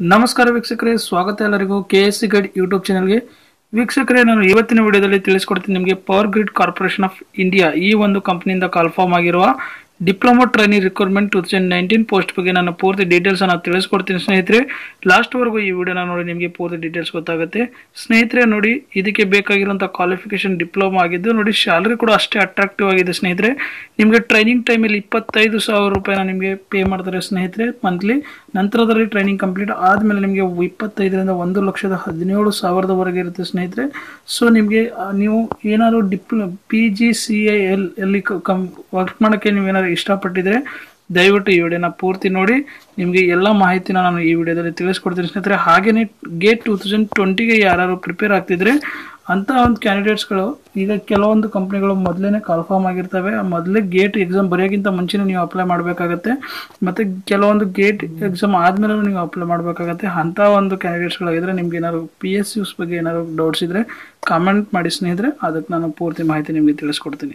ನಮಸ್ಕಾರ ವೀಕ್ಷಕರೇ ಸ್ವಾಗತ ಎಲ್ಲರಿಗೂ K S C guide YouTube ಚಾನಲ್ಗೆ ವೀಕ್ಷಕರೇ ನಾನು ಇವತ್ತಿನ ವಿಡಿಯೋದಲ್ಲಿ ತಿಳಿಸ್ಕೊಡ್ತೀನಿ ನಿಮಗೆ power grid corporation of India ಈ ಒಂದು ಕಂಪನಿಯಿಂದ ಕಾಲ್ಫಾರ್ಮ್ ಆಗಿರುವ diploma training recruitment two thousand nineteen post ಬಗ್ಗೆ ನಾನು ಪೂರ್ತಿ ಡೀಟೇಲ್ಸ್ ಅನ್ನು ತಿಳಿಸ್ಕೊಡ್ತೀನಿ ಸ್ನೇಹಿತರೆ ಲಾಸ್ಟ್ವರೆಗೂ ಈ ವಿಡಿಯೋನ ನೋಡಿ ನಿಮಗೆ ಪೂರ್ತಿ ಡೀಟೇಲ್ಸ್ ಗೊತ್ತಾಗುತ್ತೆ ಸ್ನೇಹಿತರೆ ನೋಡಿ ಇದಕ್ಕೆ ಬೇಕಾಗಿರುವಂಥ ಕ್ವಾಲಿಫಿಕೇಶನ್ ಡಿಪ್ಲೊಮಾ ಆಗಿದ್ದು ನೋಡಿ ಸ್ಯಾಲರಿ ಕೂಡ ಅಷ್ಟೇ ಅಟ್ರಾಕ್ಟಿವ್ ಆಗಿದೆ ಸ್ನೇಹಿತರೆ ನಿಮಗೆ ಟ್ರೈನಿಂಗ್ ಟೈಮಲ್ಲಿ ಇಪ್ಪತ್ತೈದು ಸಾವಿರ ರೂಪಾಯಿನ ನಿಮಗೆ ಪೇ ಮಾಡ್ತಾರೆ ಸ್ನೇಹಿತರೆ ಮಂತ್ಲಿ ನಂತರದಲ್ಲಿ ಟ್ರೈನಿಂಗ್ ಕಂಪ್ಲೀಟ್ ಆದಮೇಲೆ ನಿಮಗೆ ಇಪ್ಪತ್ತೈದರಿಂದ ಒಂದು ಲಕ್ಷದ ಹದಿನೇಳು ಸಾವಿರದವರೆಗೆ ಇರುತ್ತೆ ಸ್ನೇಹಿತರೆ ಸೊ ನಿಮಗೆ ಆ, ನೀವು ಏನಾದ್ರು ಡಿಪ್ಲೊ P G C I L ಎಲ್ಲಿ ಕಮ್ ವರ್ಕ್ ಮಾಡೋಕ್ಕೆ ನೀವೇನಾದ್ರು ಇಷ್ಟಪಟ್ಟಿದ್ರೆ ದಯವಿಟ್ಟು ಈ ವಿಡಿಯೋನ ಪೂರ್ತಿ ನೋಡಿ ನಿಮಗೆ ಎಲ್ಲ ಮಾಹಿತಿನ ನಾನು ಈ ವಿಡಿಯೋದಲ್ಲಿ ತಿಳಿಸ್ಕೊಡ್ತೀನಿ ಸ್ನೇಹಿತರೆ ಹಾಗೆಯೇ ಗೇಟ್ ಟೂ ತೌಸಂಡ್ ಟ್ವೆಂಟಿಗೆ ಯಾರು ಪ್ರಿಪೇರ್ ಆಗ್ತಿದ್ರೆ ಅಂತ ಒಂದು ಕ್ಯಾಂಡಿಡೇಟ್ಸ್ಗಳು ಈಗ ಕೆಲವೊಂದು ಕಂಪ್ನಿಗಳು ಮೊದಲೇ ಕಾಲ್ಫಾರ್ಮ್ ಆಗಿರ್ತವೆ ಮೊದಲೇ ಗೇಟ್ ಎಕ್ಸಾಮ್ ಬರೆಯೋಕ್ಕಿಂತ ಮುಂಚೆನೇ ನೀವು ಅಪ್ಲೈ ಮಾಡಬೇಕಾಗತ್ತೆ ಮತ್ತು ಕೆಲವೊಂದು ಗೇಟ್ ಎಕ್ಸಾಮ್ ಆದಮೇಲೆ ನೀವು ಅಪ್ಲೈ ಮಾಡಬೇಕಾಗತ್ತೆ ಅಂಥ ಒಂದು ಕ್ಯಾಂಡಿಡೇಟ್ಸ್ಗಳಾಗಿದ್ರೆ ನಿಮ್ಗೆ ಏನಾದ್ರು ಪಿ ಎಸ್ ಯುಸ್ ಬಗ್ಗೆ ಏನಾದ್ರು ಡೌಟ್ಸ್ ಇದ್ದರೆ ಕಾಮೆಂಟ್ ಮಾಡಿ ಸ್ನೇಹಿತರೆ ಅದಕ್ಕೆ ನಾನು ಪೂರ್ತಿ ಮಾಹಿತಿ ನಿಮಗೆ ತಿಳಿಸ್ಕೊಡ್ತೀನಿ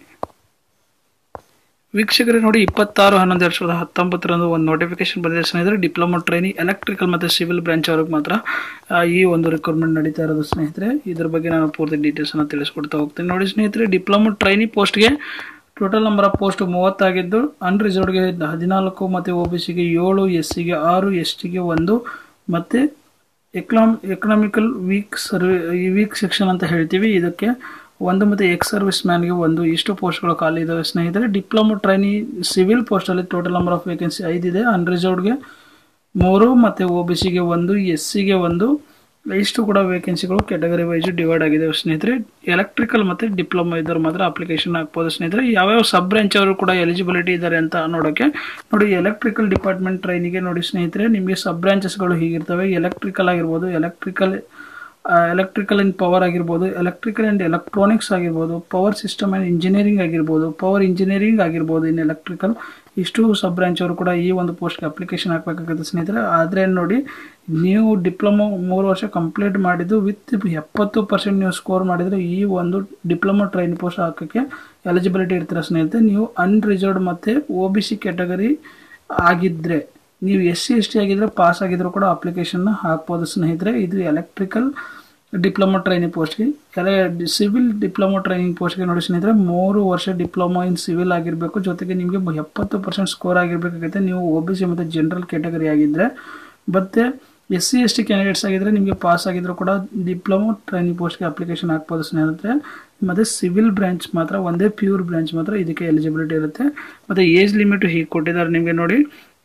ವೀಕ್ಷಕರೇ ನೋಡಿ ಇಪ್ಪತ್ತಾರು ಹನ್ನೊಂದು ಎರಡು ಸಾವಿರದ ಹತ್ತೊಂಬತ್ತರಂದು ಒಂದು ನೋಟಿಫಿಕೇಶನ್ ಬಂದಿದೆ ಸ್ನೇಹಿತರೆ ಡಿಪ್ಲೊಮಾ ಟ್ರೈನಿಂಗ್ ಎಲೆಕ್ಟ್ರಿಕಲ್ ಮತ್ತು ಸಿವಿಲ್ ಬ್ರಾಂಚ್ ಅವ್ರಿಗೆ ಮಾತ್ರ ಆ, ಈ ಒಂದು ರಿಕ್ರೂಟ್ಮೆಂಟ್ ನಡೀತಾ ಇರೋದು ಸ್ನೇಹಿತರೆ ಇದ್ರ ಬಗ್ಗೆ ನಾನು ಪೂರ್ತಿ ಡೀಟೇಲ್ಸನ್ನು ತಿಳಿಸ್ಕೊಡ್ತಾ ಹೋಗ್ತೀನಿ ನೋಡಿ ಸ್ನೇಹಿತರೆ ಡಿಪ್ಲೊಮಾ ಟ್ರೈನಿಂಗ್ ಪೋಸ್ಟ್ಗೆ ಟೋಟಲ್ ನಂಬರ್ ಆಫ್ ಪೋಸ್ಟ್ ಮೂವತ್ತಾಗಿದ್ದು ಅನ್ರಿಸರ್ವ್ಡ್ಗೆ ಹದಿನಾಲ್ಕು ಮತ್ತು ಒ ಬಿ ಸಿಗೆ ಏಳು ಎಸ್ ಸಿಗೆ ಆರು ಎಸ್ ಟಿಗೆ ಒಂದು ಮತ್ತು ಎಕನಾಮ್ ಎಕನಾಮಿಕಲ್ ವೀಕ್ ಸರ್ವಿ ವೀಕ್ ಸೆಕ್ಷನ್ ಅಂತ ಹೇಳ್ತೀವಿ ಇದಕ್ಕೆ ಒಂದು ಮತ್ತು ಎಕ್ಸ್ ಸರ್ವಿಸ್ ಮ್ಯಾನ್ಗೆ ಒಂದು ಇಷ್ಟು ಪೋಸ್ಟ್ಗಳು ಖಾಲಿ ಇದಾವೆ ಸ್ನೇಹಿತರೆ ಡಿಪ್ಲೊಮಾ ಟ್ರೈನಿಂಗ್ ಸಿವಿಲ್ ಪೋಸ್ಟಲ್ಲಿ ಟೋಟಲ್ ನಂಬರ್ ಆಫ್ ವೇಕೆನ್ಸಿ ಐದಿದೆ ಅನ್ರಿಸರ್ವ್ಡ್ಗೆ ಮೂರು ಮತ್ತು ಒ ಬಿ ಸಿಗೆ ಒಂದು ಎಸ್ ಸಿಗೆ ಒಂದು ಇಷ್ಟು ಕೂಡ ವೇಕೆನ್ಸಿಗಳು ಕ್ಯಾಟಗರಿ ವೈಸ್ ಡಿವೈಡ್ ಆಗಿದೆ ಸ್ನೇಹಿತರೆ ಎಲೆಕ್ಟ್ರಿಕಲ್ ಮತ್ತು ಡಿಪ್ಲೊಮಾ ಇದ್ದವ್ರು ಮಾತ್ರ ಅಪ್ಲಿಕೇಶನ್ ಹಾಕ್ಬೋದು ಸ್ನೇಹಿತರೆ ಯಾವ್ಯಾವ ಸಬ್ ಬ್ರಾಂಚ್ ಅವರು ಕೂಡ ಎಲಿಜಿಬಿಲಿಟಿ ಇದ್ದಾರೆ ಅಂತ ನೋಡೋಕ್ಕೆ ನೋಡಿ ಎಲೆಕ್ಟ್ರಿಕಲ್ ಡಿಪಾರ್ಟ್ಮೆಂಟ್ ಟ್ರೈನಿಗೆ ನೋಡಿ ಸ್ನೇಹಿತರೆ ನಿಮಗೆ ಸಬ್ ಬ್ರಾಂಚಸ್ಗಳು ಹೀಗಿರ್ತವೆ ಎಲೆಕ್ಟ್ರಿಕಲ್ ಆಗಿರ್ಬೋದು ಎಲೆಕ್ಟ್ರಿಕಲ್ ಎಲೆಕ್ಟ್ರಿಕಲ್ ಆ್ಯಂಡ್ ಪವರ್ ಆಗಿರ್ಬೋದು ಎಲೆಕ್ಟ್ರಿಕಲ್ ಆ್ಯಂಡ್ ಎಲೆಕ್ಟ್ರಾನಿಕ್ಸ್ ಆಗಿರ್ಬೋದು ಪವರ್ ಸಿಸ್ಟಮ್ ಆ್ಯಂಡ್ ಇಂಜಿನಿಯರಿಂಗ್ ಆಗಿರ್ಬೋದು ಪವರ್ ಇಂಜಿನಿಯರಿಂಗ್ ಆಗಿರ್ಬೋದು ಇನ್ನು ಎಲೆಕ್ಟ್ರಿಕಲ್ ಇಷ್ಟು ಸಬ್ ಬ್ರಾಂಚ್ ಅವರು ಕೂಡ ಈ ಒಂದು ಪೋಸ್ಟ್ಗೆ ಅಪ್ಲಿಕೇಶನ್ ಹಾಕಬೇಕಾಗುತ್ತೆ ಸ್ನೇಹಿತರೆ ಆದರೆ ನೋಡಿ ನೀವು ಡಿಪ್ಲೊಮೊ ಮೂರು ವರ್ಷ ಕಂಪ್ಲೀಟ್ ಮಾಡಿದ್ದು ವಿತ್ ಎಪ್ಪತ್ತು ಪರ್ಸೆಂಟ್ ನೀವು ಸ್ಕೋರ್ ಮಾಡಿದರೆ ಈ ಒಂದು ಡಿಪ್ಲೊಮೊ ಟ್ರೈನ್ ಪೋಸ್ಟ್ ಹಾಕೋಕ್ಕೆ ಎಲಿಜಿಬಿಲಿಟಿ ಇರ್ತೀರ ಸ್ನೇಹಿತರೆ ನೀವು ಅನ್ರಿಸರ್ವ್ಡ್ ಮತ್ತು ಒ ಬಿ ಸಿ ಕ್ಯಾಟಗರಿ ಆಗಿದ್ದರೆ ನೀವು ಎಸ್ ಸಿ ಎಸ್ ಟಿ ಆಗಿದ್ರೆ ಪಾಸ್ ಆಗಿದ್ರು ಕೂಡ ಅಪ್ಲಿಕೇಶನ್ನ ಹಾಕ್ಬೋದು ಸ್ನೇಹಿತರೆ ಇದು ಎಲೆಕ್ಟ್ರಿಕಲ್ ಡಿಪ್ಲೊಮಾ ಟ್ರೈನಿಂಗ್ ಪೋಸ್ಟ್ಗೆ ಕೆಲ ಸಿವಿಲ್ ಡಿಪ್ಲೊಮಾ ಟ್ರೈನಿಂಗ್ ಪೋಸ್ಟ್ಗೆ ನೋಡಿ ಸ್ನೇಹಿತರೆ ಮೂರು ವರ್ಷ ಡಿಪ್ಲೊಮಾ ಇನ್ ಸಿವಿಲ್ ಆಗಿರಬೇಕು ಜೊತೆಗೆ ನಿಮಗೆ ಬ- ಎಪ್ಪತ್ತು ಪರ್ಸೆಂಟ್ ಸ್ಕೋರ್ ಆಗಿರಬೇಕಾಗುತ್ತೆ ನೀವು ಒ ಬಿ ಸಿ ಮತ್ತು ಜನರಲ್ ಕ್ಯಾಟಗರಿ ಆಗಿದ್ದರೆ ಮತ್ತು S C S T candidates ಆಗಿದ್ದರೆ ನಿಮಗೆ ಪಾಸ್ ಆಗಿದ್ರು ಕೂಡ ಡಿಪ್ಲೊಮಾ ಟ್ರೈನಿಂಗ್ ಪೋಸ್ಟ್ಗೆ ಅಪ್ಲಿಕೇಶನ್ ಹಾಕ್ಬೋದು ಸ್ನೇಹಿತರೆ ಮತ್ತು ಸಿವಿಲ್ ಬ್ರಾಂಚ್ ಮಾತ್ರ ಒಂದೇ ಪ್ಯೂರ್ ಬ್ರಾಂಚ್ ಮಾತ್ರ ಇದಕ್ಕೆ ಎಲಿಜಿಬಿಲಿಟಿ ಇರುತ್ತೆ ಮತ್ತು ಏಜ್ ಲಿಮಿಟ್ ಹೀಗೆ ಕೊಟ್ಟಿದ್ದಾರೆ ನಿಮಗೆ ನೋಡಿ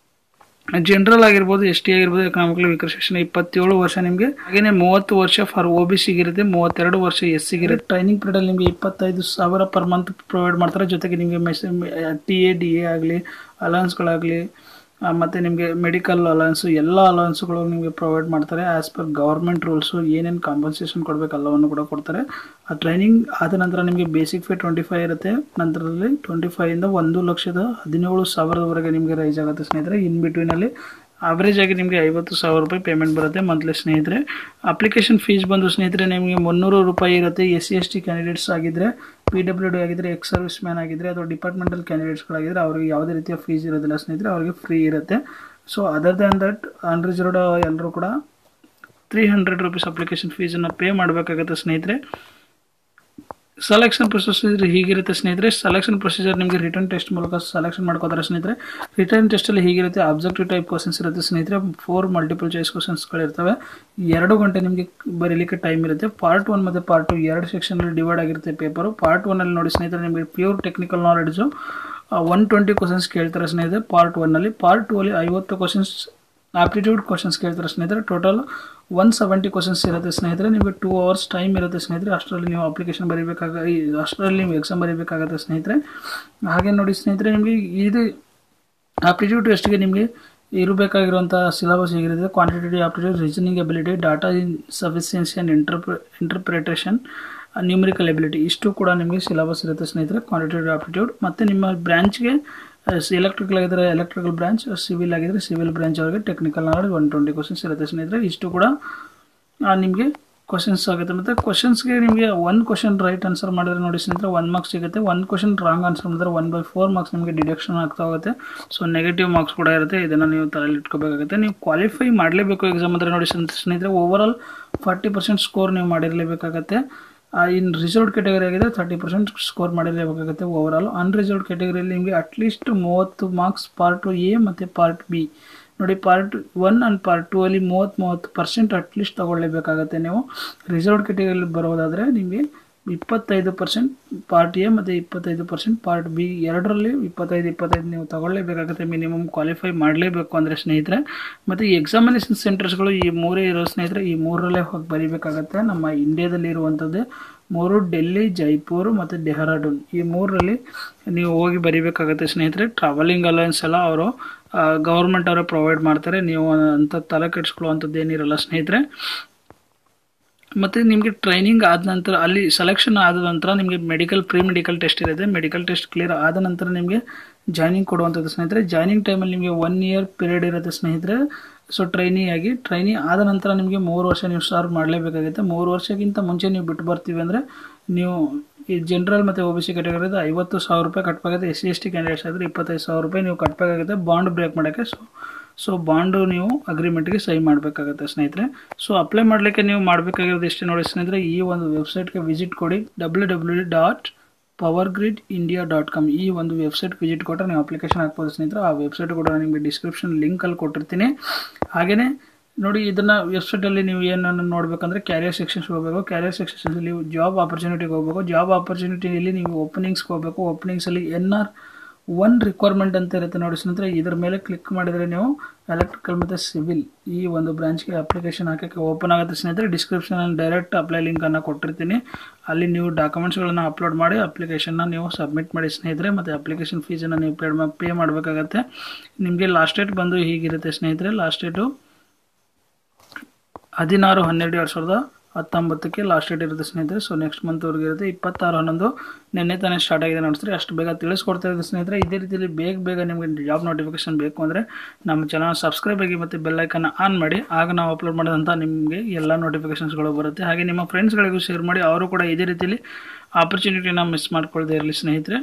ಜನರಲ್ ಆಗಿರ್ಬೋದು ಎಸ್ ಟಿ ಆಗಿರ್ಬೋದು ಎಕನಾಮಿಕಲ್ ವೀಕರ್ ಸೆಕ್ಷನ್ ಇಪ್ಪತ್ತೇಳು ವರ್ಷ ನಿಮಗೆ ಹಾಗೇನೆ ಮೂವತ್ತು ವರ್ಷ ಫಾರ್ ಒ ಬಿ ಸಿಗಿರುತ್ತೆ ಮೂವತ್ತೆರಡು ವರ್ಷ ಎಸ್ ಸಿಗಿರುತ್ತೆ ಟ್ರೈನಿಂಗ್ ಪೀರಿಯಡ್ ನಿಮಗೆ ಇಪ್ಪತ್ತೈದು ಸಾವಿರ ಪರ್ ಮಂತ್ ಪ್ರೊವೈಡ್ ಮಾಡ್ತಾರೆ ಜೊತೆಗೆ ನಿಮಗೆ mess T A D A ಆಗಲಿ ಅಲೌನ್ಸ್ಗಳಾಗಲಿ ಮತ್ತು ನಿಮಗೆ ಮೆಡಿಕಲ್ ಅಲೌನ್ಸು ಎಲ್ಲ ಅಲೌನ್ಸ್ಗಳು ನಿಮಗೆ ಪ್ರೊವೈಡ್ ಮಾಡ್ತಾರೆ ಆ್ಯಸ್ ಪರ್ ಗೌರ್ಮೆಂಟ್ ರೂಲ್ಸು ಏನೇನು ಕಾಂಪನ್ಸೇಷನ್ ಕೊಡಬೇಕು ಎಲ್ಲವನ್ನು ಕೂಡ ಕೊಡ್ತಾರೆ ಆ ಟ್ರೈನಿಂಗ್ ಆದ ನಂತರ ನಿಮಗೆ ಬೇಸಿಕ್ ಫೇ ಟ್ವೆಂಟಿ ಫೈವ್ ಇರುತ್ತೆ ನಂತರದಲ್ಲಿ ಟ್ವೆಂಟಿ ಫೈವಿಂದ ಒಂದು ಲಕ್ಷದ ಹದಿನೇಳು ಸಾವಿರದವರೆಗೆ ನಿಮಗೆ ರೈಸ್ ಆಗುತ್ತೆ ಸ್ನೇಹಿತರೆ ಇನ್ ಬಿಟ್ವೀನಲ್ಲಿ ಅವರೇಜ್ ಆಗಿ ನಿಮಗೆ ಐವತ್ತು ಸಾವಿರ ರೂಪಾಯಿ ಪೇಮೆಂಟ್ ಬರುತ್ತೆ ಮಂತ್ಲಿ ಸ್ನೇಹಿತರೆ ಅಪ್ಲಿಕೇಶನ್ ಫೀಸ್ ಬಂದು ಸ್ನೇಹಿತರೆ ನಿಮಗೆ ಮುನ್ನೂರು ರೂಪಾಯಿ ಇರುತ್ತೆ S C S T candidates ಆಗಿದ್ದರೆ ಪಿ ಡಬ್ಲ್ಯೂ ಡಿ ಆಗಿದ್ದರೆ ಎಕ್ಸ್ ಸರ್ವಿಸ್ ಮ್ಯಾನ್ ಆಗಿದ್ದರೆ ಅಥವಾ ಡಿಪಾರ್ಟ್ಮೆಂಟಲ್ ಕ್ಯಾಂಡಿಡೇಟ್ಸ್ಗಳಾಗಿದ್ದರೆ ಅವರಿಗೆ ಯಾವುದೇ ರೀತಿಯ ಫೀಸ್ ಇರೋದಿಲ್ಲ ಸ್ನೇಹಿತರೆ ಅವರಿಗೆ ಫ್ರೀ ಇರುತ್ತೆ so other than that unreserved ಎಲ್ಲರೂ ಕೂಡ ತ್ರೀ ಹಂಡ್ರೆಡ್ ರುಪೀಸ್ ಅಪ್ಲಿಕೇಶನ್ ಫೀಸನ್ನು ಪೇ ಮಾಡಬೇಕಾಗುತ್ತೆ ಸ್ನೇಹಿತರೆ ಸೆಲೆಕ್ಷನ್ ಪ್ರೊಸೀಜರ್ ಹೀಗಿರುತ್ತೆ ಸ್ನೇಹಿತರೆ ಸೆಲೆಕ್ಷನ್ ಪ್ರೊಸೀಜರ್ ನಿಮಗೆ ರಿಟರ್ನ್ ಟೆಸ್ಟ್ ಮೂಲಕ ಸೆಲೆಕ್ಷನ್ ಮಾಡ್ಕೋತಾರೆ ಸ್ನೇಹಿತರೆ ರಿಟರ್ನ್ ಟೆಸ್ಟಲ್ಲಿ ಹೀಗಿರುತ್ತೆ ಅಬ್ಜೆಕ್ಟಿವ್ ಟೈಪ್ ಕ್ವಶನ್ಸ್ ಇರುತ್ತೆ ಸ್ನೇಹಿತರೆ ಫೋರ್ ಮಲ್ಟಿಪಲ್ ಚಾಯ್ಸ್ ಕ್ವಶನ್ಸ್ಗಳಿರ್ತವೆ ಎರಡು ಗಂಟೆ ನಿಮಗೆ ಬರೀಲಿಕ್ಕೆ ಟೈಮ್ ಇರುತ್ತೆ ಪಾರ್ಟ್ ಒನ್ ಮತ್ತು ಪಾರ್ಟ್ ಟು ಎರಡು ಸೆಕ್ಷನಲ್ಲಿ ಡಿವೈಡ್ ಆಗಿರುತ್ತೆ ಪೇಪರು ಪಾರ್ಟ್ ಒನ್ನಲ್ಲಿ ನೋಡಿ ಸ್ನೇಹಿತರೆ ನಿಮಗೆ pure technical knowledge one twenty questions ಕೇಳ್ತಾರೆ ಸ್ನೇಹಿತರೆ ಪಾರ್ಟ್ ಒನ್ನಲ್ಲಿ ಪಾರ್ಟ್ ಟೂ ಅಲ್ಲಿ ಐವತ್ತು ಕ್ವಶನ್ಸ್ ಆಪ್ಟಿಟ್ಯೂಡ್ ಕ್ವಶನ್ಸ್ ಕೇಳ್ತಾರೆ ಸ್ನೇಹಿತರೆ ಟೋಟಲ್ ಒನ್ ಸೆವೆಂಟಿ ಕ್ವಶನ್ಸ್ ಇರುತ್ತೆ ಸ್ನೇಹಿತರೆ ನಿಮಗೆ ಟೂ ಅವರ್ಸ್ ಟೈಮ್ ಇರುತ್ತೆ ಸ್ನೇಹಿತರೆ ಅಷ್ಟರಲ್ಲಿ ನೀವು ಅಪ್ಲಿಕೇಶನ್ ಬರೀಬೇಕಾಗ ಈ ಅಷ್ಟರಲ್ಲಿ ನೀವು ಎಕ್ಸಾಮ್ ಬರೀಬೇಕಾಗುತ್ತೆ ಸ್ನೇಹಿತರೆ ಹಾಗೆ ನೋಡಿ ಸ್ನೇಹಿತರೆ ನಿಮಗೆ ಇದು ಆಪ್ಟಿಟ್ಯೂಡ್ ಟೆಸ್ಟ್ಗೆ ನಿಮಗೆ ಇರಬೇಕಾಗಿರುವಂಥ ಸಿಲೆಬಸ್ ಹೇಗಿರುತ್ತೆ quantitative aptitude reasoning ability data in sufficiency and ಇಂಟರ್ಪ್ರ ಇಂಟರ್ಪ್ರಿಟೇಷನ್ ನ್ಯೂಮರಿಕಲ್ ಎಬಿಲಿಟಿ ಇಷ್ಟು ಕೂಡ ನಿಮಗೆ ಸಿಲೆಬಸ್ ಇರುತ್ತೆ ಸ್ನೇಹಿತರೆ ಕ್ವಾಂಟಿಟೇಟಿವ್ ಆಪ್ಟಿಟ್ಯೂಡ್ ಮತ್ತು ನಿಮ್ಮ ಬ್ರಾಂಚ್ಗೆ ಎಲೆಕ್ಟ್ರಿಕಲ್ ಆಗಿದ್ರೆ ಎಲೆಕ್ಟ್ರಿಕಲ್ ಬ್ರಾಂಚ್ ಸಿವಿಲ್ ಆಗಿದ್ರೆ ಸಿವಿಲ್ ಬ್ರಾಂಚ್ ಅವರಿಗೆ technical knowledge one twenty questions ಇರುತ್ತೆ ಸ್ನೇಹಿತರೆ ಇಷ್ಟು ಕೂಡ ನಿಮಗೆ ಕ್ವಶನ್ಸ್ ಆಗುತ್ತೆ ಮತ್ತು ಕ್ವಶನ್ಸ್ಗೆ ನಿಮಗೆ ಒಂದು ಕ್ವಶನ್ ರೈಟ್ ಆನ್ಸರ್ ಮಾಡಿದ್ರೆ ನೋಡಿ ಸ್ನೇಹಿತರೆ ಒನ್ ಮಾರ್ಕ್ಸ್ ಸಿಗುತ್ತೆ ಒಂದು ಕ್ವಶನ್ ರಾಂಗ್ ಆನ್ಸರ್ ಮಾಡಿದ್ರೆ ಒನ್ ಬೈ ಫೋರ್ ಮಾರ್ಕ್ಸ್ ನಿಮಗೆ ಡಿಡಕ್ಷನ್ ಆಗ್ತಾ ಹೋಗುತ್ತೆ ಸೊ ನೆಗೆಟಿವ್ ಮಾರ್ಕ್ಸ್ ಕೂಡ ಇರುತ್ತೆ ಇದನ್ನು ನೀವು ತಲೆಯಲ್ಲಿ ಇಟ್ಕೋಬೇಕಾಗುತ್ತೆ ನೀವು ಕ್ವಾಲಿಫೈ ಮಾಡಲೇಬೇಕು ಎಕ್ಸಾಮ್ ಅಂದರೆ ನೋಡಿ ಸ್ನೇಹಿತರೆ overall forty percent score ನೀವು ಮಾಡಿರಲೇಬೇಕಾಗತ್ತೆ ಇನ್ ರಿಸರ್ವ್ಡ್ ಕ್ಯಾಟಗರಿ ಆಗಿದೆ ತರ್ಟಿ ಪರ್ಸೆಂಟ್ ಸ್ಕೋರ್ ಮಾಡಿರಲೇಬೇಕಾಗುತ್ತೆ ಓವರ್ ಆಲ್ ಅನ್ರಿಸರ್ವ್ಡ್ ಕ್ಯಾಟಗರಿಯಲ್ಲಿ ನಿಮಗೆ ಅಟ್ಲೀಸ್ಟ್ ಮೂವತ್ತು ಮಾರ್ಕ್ಸ್ ಪಾರ್ಟ್ ಎ ಮತ್ತು ಪಾರ್ಟ್ ಬಿ ನೋಡಿ part one and part two ಅಲ್ಲಿ ಮೂವತ್ತು ಮೂವತ್ತು ಪರ್ಸೆಂಟ್ ಅಟ್ಲೀಸ್ಟ್ ತೊಗೊಳ್ಳೇಬೇಕಾಗತ್ತೆ ನೀವು ರಿಸರ್ವ್ಡ್ ಕ್ಯಾಟಗರಿಯಲ್ಲಿ ಬರೋದಾದರೆ ನಿಮಗೆ ಇಪ್ಪತ್ತೈದು ಪರ್ಸೆಂಟ್ ಪಾರ್ಟ್ ಎ ಮತ್ತು ಇಪ್ಪತ್ತೈದು ಪರ್ಸೆಂಟ್ ಪಾರ್ಟ್ ಬಿ ಎರಡರಲ್ಲಿ ಇಪ್ಪತ್ತೈದು ಇಪ್ಪತ್ತೈದು ನೀವು ತಗೊಳ್ಳೇಬೇಕಾಗುತ್ತೆ ಮಿನಿಮಮ್ ಕ್ವಾಲಿಫೈ ಮಾಡಲೇಬೇಕು ಅಂದರೆ ಸ್ನೇಹಿತರೆ ಮತ್ತು ಈ ಎಕ್ಸಾಮಿನೇಷನ್ ಸೆಂಟರ್ಸ್ಗಳು ಈ ಮೂರೇ ಇರೋ ಸ್ನೇಹಿತರೆ ಈ ಮೂರರಲ್ಲೇ ಹೋಗಿ ಬರೀಬೇಕಾಗತ್ತೆ ನಮ್ಮ ಇಂಡಿಯಾದಲ್ಲಿ ಇರುವಂಥದ್ದು ಮೂರು ಡೆಲ್ಲಿ ಜೈಪುರ್ ಮತ್ತು ಡೆಹ್ರಾಡೂನ್ ಈ ಮೂರರಲ್ಲಿ ನೀವು ಹೋಗಿ ಬರೀಬೇಕಾಗುತ್ತೆ ಸ್ನೇಹಿತರೆ ಟ್ರಾವೆಲಿಂಗ್ ಅಲವೆನ್ಸ್ ಎಲ್ಲ ಅವರು ಗೌರ್ಮೆಂಟ್ ಅವರೇ ಪ್ರೊವೈಡ್ ಮಾಡ್ತಾರೆ ನೀವು ಅಂಥ ತಲೆ ಕೆಡಿಸ್ಕೊಳ್ಳುವಂಥದ್ದು ಏನಿರಲ್ಲ ಸ್ನೇಹಿತರೆ ಮತ್ತು ನಿಮಗೆ ಟ್ರೈನಿಂಗ್ ಆದ ನಂತರ ಅಲ್ಲಿ ಸೆಲೆಕ್ಷನ್ ಆದ ನಂತರ ನಿಮಗೆ ಮೆಡಿಕಲ್ ಪ್ರೀ ಮೆಡಿಕಲ್ ಟೆಸ್ಟ್ ಇರುತ್ತೆ ಮೆಡಿಕಲ್ ಟೆಸ್ಟ್ ಕ್ಲಿಯರ್ ಆದ ನಂತರ ನಿಮಗೆ ಜಾಯ್ನಿಂಗ್ ಕೊಡುವಂಥದ್ದು ಸ್ನೇಹಿತರೆ ಜಾಯ್ನಿಂಗ್ ಟೈಮಲ್ಲಿ ನಿಮಗೆ ಒನ್ ಇಯರ್ ಪೀರಿಯಡ್ ಇರುತ್ತೆ ಸ್ನೇಹಿತರೆ ಸೊ ಟ್ರೈನಿ ಆಗಿ ಟ್ರೈನಿ ಆದ ನಂತರ ನಿಮಗೆ ಮೂರು ವರ್ಷ ನೀವು ಸರ್ವ್ ಮಾಡಲೇಬೇಕಾಗುತ್ತೆ ಮೂರು ವರ್ಷಕ್ಕಿಂತ ಮುಂಚೆ ನೀವು ಬಿಟ್ಟು ಬರ್ತೀವಿ ಅಂದರೆ ನೀವು ಈ ಜನರಲ್ ಮತ್ತು ಒ ಬಿ ಸಿ ಕ್ಯಾಟಗರಿದ ಐವತ್ತು ಸಾವಿರ ರೂಪಾಯಿ ಕಟ್ಟಬೇಕಾಗುತ್ತೆ S C S T candidates ಆದರೆ ಇಪ್ಪತ್ತೈದು ಸಾವಿರ ರೂಪಾಯಿ ನೀವು ಕಟ್ಟಬೇಕಾಗುತ್ತೆ ಬಾಂಡ್ ಬ್ರೇಕ್ ಮಾಡೋಕ್ಕೆ ಸೊ ಸೊ ಬಾಂಡು ನೀವು ಅಗ್ರಿಮೆಂಟ್ಗೆ ಸಹಿ ಮಾಡಬೇಕಾಗುತ್ತೆ ಸ್ನೇಹಿತರೆ ಸೊ ಅಪ್ಲೈ ಮಾಡಲಿಕ್ಕೆ ನೀವು ಮಾಡಬೇಕಾಗಿರೋದು ಇಷ್ಟೇ ನೋಡಿ ಸ್ನೇಹಿತರೆ ಈ ಒಂದು ವೆಬ್ಸೈಟ್ಗೆ ವಿಸಿಟ್ ಕೊಡಿ W W dot Power Grid India dot com ಈ ಒಂದು ವೆಬ್ಸೈಟ್ ವಿಸಿಟ್ ಕೊಟ್ಟರೆ ನೀವು ಅಪ್ಲಿಕೇಶನ್ ಹಾಕ್ಬೋದು ಸ್ನೇಹಿತರೆ ಆ ವೆಬ್ಸೈಟ್ ಕೂಡ ನಿಮಗೆ ಡಿಸ್ಕ್ರಿಪ್ಷನ್ ಲಿಂಕಲ್ಲಿ ಕೊಟ್ಟಿರ್ತೀನಿ ಹಾಗೆಯೇ ನೋಡಿ ಇದನ್ನು ವೆಬ್ಸೈಟಲ್ಲಿ ನೀವು ಏನನ್ನು ನೋಡಬೇಕಂದ್ರೆ ಕ್ಯಾರಿಯರ್ ಸೆಕ್ಷನ್ಸ್ ಹೋಗಬೇಕು ಕ್ಯಾರಿಯರ್ ಸೆಕ್ಷನ್ಸಲ್ಲಿ ನೀವು ಜಾಬ್ ಆಪರ್ಚುನಿಟಿಗೆ ಹೋಗಬೇಕು ಜಾಬ್ ಆಪರ್ಚುನಿಟಿಯಲ್ಲಿ ನೀವು ಓಪನಿಂಗ್ಸ್ಗೆ ಹೋಗಬೇಕು ಓಪನಿಂಗ್ಸಲ್ಲಿ ಎನ್ ಆರ್ ಒನ್ ರಿಕ್ವೈರ್ಮೆಂಟ್ ಅಂತ ಇರುತ್ತೆ ನೋಡಿ ಸ್ನೇಹಿತರೆ ಇದರ ಮೇಲೆ ಕ್ಲಿಕ್ ಮಾಡಿದರೆ ನೀವು ಎಲೆಕ್ಟ್ರಿಕಲ್ ಮತ್ತು ಸಿವಿಲ್ ಈ ಒಂದು ಬ್ರಾಂಚ್ಗೆ ಅಪ್ಲಿಕೇಶನ್ ಹಾಕೋಕ್ಕೆ ಓಪನ್ ಆಗುತ್ತೆ ಸ್ನೇಹಿತರೆ ಡಿಸ್ಕ್ರಿಪ್ಷನಲ್ಲಿ ಡೈರೆಕ್ಟ್ ಅಪ್ಲೈ ಲಿಂಕನ್ನು ಕೊಟ್ಟಿರ್ತೀನಿ ಅಲ್ಲಿ ನೀವು ಡಾಕ್ಯುಮೆಂಟ್ಸ್ಗಳನ್ನು ಅಪ್ಲೋಡ್ ಮಾಡಿ ಅಪ್ಲಿಕೇಶನ್ನ ನೀವು ಸಬ್ಮಿಟ್ ಮಾಡಿ ಸ್ನೇಹಿತರೆ ಮತ್ತು ಅಪ್ಲಿಕೇಶನ್ ಫೀಸನ್ನು ನೀವು ಪೇ ಪೇ ಮಾಡಬೇಕಾಗತ್ತೆ ನಿಮಗೆ ಲಾಸ್ಟ್ ಡೇಟ್ ಬಂದು ಹೀಗಿರುತ್ತೆ ಸ್ನೇಹಿತರೆ ಲಾಸ್ಟ್ ಡೇಟು ಹದಿನಾರು ಹನ್ನೆರಡು ಎರಡು ಸಾವಿರದ ಹತ್ತೊಂಬತ್ತಕ್ಕೆ ಲಾಸ್ಟ್ ಡೇಟ್ ಇರುತ್ತೆ ಸ್ನೇಹಿತರೆ ಸೊ ನೆಕ್ಸ್ಟ್ ಮಂತ್ವರೆಗೆ ಇರುತ್ತೆ ಇಪ್ಪತ್ತಾರು ಹನ್ನೊಂದು ನಿನ್ನೆ ತಾನೇ ಸ್ಟಾರ್ಟ್ ಆಗಿದೆ ನೋಡಿಸ್ರಿ ಅಷ್ಟು ಬೇಗ ತಿಳಿಸ್ಕೊಡ್ತಾ ಇದ್ದೀನಿ ಸ್ನೇಹಿತರೆ ಇದೇ ರೀತಿಯಲ್ಲಿ ಬೇಗ ಬೇಗ ನಿಮಗೆ ಜಾಬ್ ನೋಟಿಫಿಕೇಶನ್ ಬೇಕು ಅಂದರೆ ನಮ್ಮ ಚಾನಲ್ ಸಬ್ಸ್ಕ್ರೈಬ್ ಆಗಿ ಮತ್ತು ಬೆಲ್ಲೈಕನ್ನು ಆನ್ ಮಾಡಿ ಆಗ ನಾವು ಅಪ್ಲೋಡ್ ಮಾಡೋದಂಥ ನಿಮಗೆ ಎಲ್ಲ ನೋಟಿಫಿಕೇಶನ್ಸ್ಗಳು ಬರುತ್ತೆ ಹಾಗೆ ನಿಮ್ಮ ಫ್ರೆಂಡ್ಸ್ಗಳಿಗೂ ಶೇರ್ ಮಾಡಿ ಅವರು ಕೂಡ ಇದೇ ರೀತಿಯಲ್ಲಿ ಆಪರ್ಚುನಿಟಿನ ಮಿಸ್ ಮಾಡ್ಕೊಳ್ದೇ ಇರಲಿ ಸ್ನೇಹಿತರೆ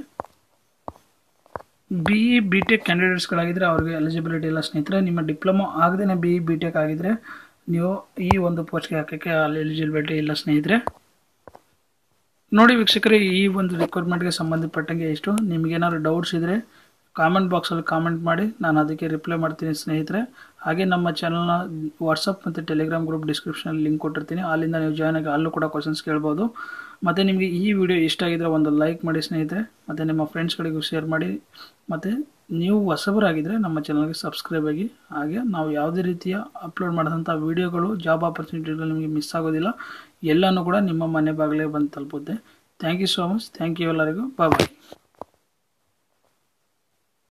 ಬಿ ಇ ಬಿ ಟೆಕ್ ಕ್ಯಾಂಡಿಡೇಟ್ಸ್ಗಳಾಗಿದ್ದರೆ ಅವ್ರಿಗೆ ಎಲಿಜಿಬಿಲಿಟಿ ಇಲ್ಲ ಸ್ನೇಹಿತರೆ ನಿಮ್ಮ ಡಿಪ್ಲೊಮಾ ಆಗದೇ ಬಿ ಇ ಬಿ ಟೆಕ್ ಆಗಿದ್ದರೆ ನೀವು ಈ ಒಂದು ಪೋಸ್ಟ್ಗೆ ಹಾಕೋಕ್ಕೆ ಅಲ್ಲಿ ಎಲಿಜಿಬಿಲಿಟಿ ಇಲ್ಲ ಸ್ನೇಹಿತರೆ ನೋಡಿ ವೀಕ್ಷಕರೇ ಈ ಒಂದು ರಿಕ್ವೈರ್ಮೆಂಟ್ಗೆ ಸಂಬಂಧಪಟ್ಟಂಗೆ ಇಷ್ಟು ನಿಮಗೇನಾದ್ರು ಡೌಟ್ಸ್ ಇದ್ದರೆ ಕಾಮೆಂಟ್ ಬಾಕ್ಸಲ್ಲಿ ಕಾಮೆಂಟ್ ಮಾಡಿ ನಾನು ಅದಕ್ಕೆ ರಿಪ್ಲೈ ಮಾಡ್ತೀನಿ ಸ್ನೇಹಿತರೆ ಹಾಗೆ ನಮ್ಮ ಚಾನಲ್ನ ವಾಟ್ಸಪ್ ಮತ್ತು ಟೆಲಿಗ್ರಾಮ್ ಗ್ರೂಪ್ ಡಿಸ್ಕ್ರಿಪ್ಷನಲ್ಲಿ ಲಿಂಕ್ ಕೊಟ್ಟಿರ್ತೀನಿ ಅಲ್ಲಿಂದ ನೀವು ಜಾಯ್ನ್ ಆಗಿ ಅಲ್ಲೂ ಕೂಡ ಕ್ವಶನ್ಸ್ ಕೇಳ್ಬೋದು ಮತ್ತು ನಿಮಗೆ ಈ ವಿಡಿಯೋ ಇಷ್ಟ ಆಗಿದ್ರೆ ಒಂದು ಲೈಕ್ ಮಾಡಿ ಸ್ನೇಹಿತರೆ ಮತ್ತು ನಿಮ್ಮ ಫ್ರೆಂಡ್ಸ್ಗಳಿಗೂ ಶೇರ್ ಮಾಡಿ ಮತ್ತು ನೀವು ಹೊಸಬರಾಗಿದ್ದರೆ ನಮ್ಮ ಚಾನಲ್ಗೆ ಸಬ್ಸ್ಕ್ರೈಬ್ ಆಗಿ ಹಾಗೆ ನಾವು ಯಾವುದೇ ರೀತಿಯ ಅಪ್ಲೋಡ್ ಮಾಡಿದಂಥ ವೀಡಿಯೋಗಳು ಜಾಬ್ ಆಪರ್ಚುನಿಟಿಗಳು ನಿಮಗೆ ಮಿಸ್ ಆಗೋದಿಲ್ಲ ಎಲ್ಲನೂ ಕೂಡ ನಿಮ್ಮ ಮನೆ ಬಾಗಿಲೇ ಬಂದು ತಲುಪುತ್ತೆ thank you so much thank you ಎಲ್ಲರಿಗೂ ಬಾಯ್ ಬಾಯ್